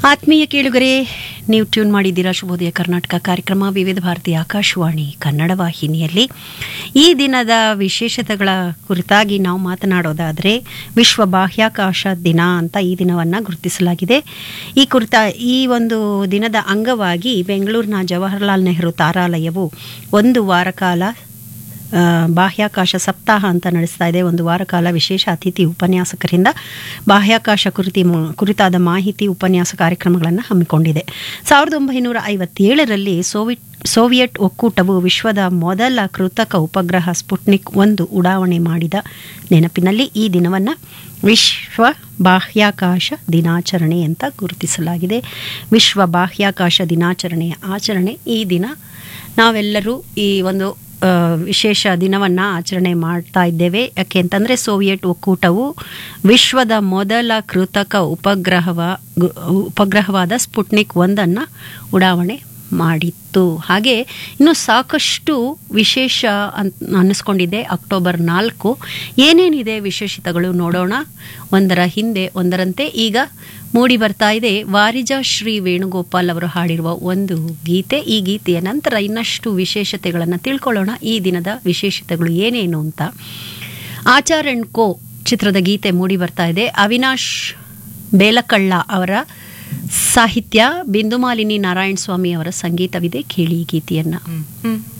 ಆತ್ಮೀಯ ಕೇಳುಗರೆ ನೀವು ಟ್ಯೂನ್ ಮಾಡಿದ್ದೀರಾ ಶುಭೋದಯ ಕರ್ನಾಟಕ ಕಾರ್ಯಕ್ರಮ ವಿವಿಧ ಭಾರತಿ ಆಕಾಶವಾಣಿ ಕನ್ನಡ ವಾಹಿನಿಯಲ್ಲಿ ಈ ದಿನದ ವಿಶೇಷತೆಗಳ ಕುರಿತಾಗಿ ನಾವು ಮಾತನಾಡೋದಾದರೆ ವಿಶ್ವ ಬಾಹ್ಯಾಕಾಶ ದಿನ ಅಂತ ಈ ದಿನವನ್ನು ಗುರುತಿಸಲಾಗಿದೆ ಈ ಕುರಿತ ಈ ಒಂದು ದಿನದ ಅಂಗವಾಗಿ ಬೆಂಗಳೂರಿನ ಜವಾಹರಲಾಲ್ ನೆಹರು ತಾರಾಲಯವು ಒಂದು ವಾರ ಕಾಲ ಆ, ಬಾಹ್ಯಾಕಾಶ ಸಪ್ತಾಹ ಅಂತ ನಡೆಸ್ತಾ ಇದೆ ಒಂದು ವಾರ ಕಾಲ ವಿಶೇಷ ಅತಿಥಿ ಉಪನ್ಯಾಸಕರಿಂದ ಬಾಹ್ಯಾಕಾಶ ಕುರಿತಿ ಕುರಿತಾದ ಮಾಹಿತಿ ಉಪನ್ಯಾಸ ಕಾರ್ಯಕ್ರಮಗಳನ್ನು ಹಮ್ಮಿಕೊಂಡಿದೆ ಸಾವಿರದ ಒಂಬೈನೂರ ಐವತ್ತೇಳರಲ್ಲಿ ಸೋವಿಯಟ್ ಸೋವಿಯಟ್ ಒಕ್ಕೂಟವು ವಿಶ್ವದ ಮೊದಲ ಕೃತಕ ಉಪಗ್ರಹ ಸ್ಪುಟ್ನಿಕ್ ಒಂದು ಉಡಾವಣೆ ಮಾಡಿದ ನೆನಪಿನಲ್ಲಿ ಈ ದಿನವನ್ನು ವಿಶ್ವ ಬಾಹ್ಯಾಕಾಶ ದಿನಾಚರಣೆ ಅಂತ ಗುರುತಿಸಲಾಗಿದೆ ವಿಶ್ವ ಬಾಹ್ಯಾಕಾಶ ದಿನಾಚರಣೆಯ ಆಚರಣೆ ಈ ದಿನ ನಾವೆಲ್ಲರೂ ಈ ಒಂದು ಆ, ವಿಶೇಷ ದಿನವನ್ನು ಆಚರಣೆ ಮಾಡ್ತಾ ಇದ್ದೇವೆ ಯಾಕೆ ಅಂತಂದರೆ ಸೋವಿಯಟ್ ಒಕ್ಕೂಟವು ವಿಶ್ವದ ಮೊದಲ ಕೃತಕ ಉಪಗ್ರಹವ ಗು- ಉಪಗ್ರಹವಾದ ಸ್ಪುಟ್ನಿಕ್ ಒಂದನ್ನು ಉಡಾವಣೆ ಮಾಡಿತ್ತು ಹಾಗೆ ಇನ್ನು ಸಾಕಷ್ಟು ವಿಶೇಷ ಅಂತ ಅನ್ನಿಸ್ಕೊಂಡಿದೆ ಅಕ್ಟೋಬರ್ ನಾಲ್ಕು ಏನೇನಿದೆ ವಿಶೇಷತೆಗಳು ನೋಡೋಣ ಒಂದರ ಹಿಂದೆ ಒಂದರಂತೆ ಈಗ ಮೂಡಿ ಬರ್ತಾ ಇದೆ ವಾರಿಜಾ ಶ್ರೀ ವೇಣುಗೋಪಾಲ್ ಅವರು ಹಾಡಿರುವ ಒಂದು ಗೀತೆ ಈ ಗೀತೆಯ ನಂತರ ಇನ್ನಷ್ಟು ವಿಶೇಷತೆಗಳನ್ನು ತಿಳ್ಕೊಳ್ಳೋಣ ಈ ದಿನದ ವಿಶೇಷತೆಗಳು ಏನೇನು ಅಂತ ಆಚಾರ್ ಅಂಡ್ ಕೋ ಚಿತ್ರದ ಗೀತೆ ಮೂಡಿ ಬರ್ತಾ ಇದೆ ಅವಿನಾಶ್ ಬೇಲಕಳ್ಳ ಅವರ ಸಾಹಿತ್ಯ ಬಿಂದುಮಾಲಿನಿ ನಾರಾಯಣ ಸ್ವಾಮಿ ಅವರ ಸಂಗೀತವಿದೆ ಕೇಳಿ ಈ ಗೀತೆಯನ್ನು ಹ್ಮ್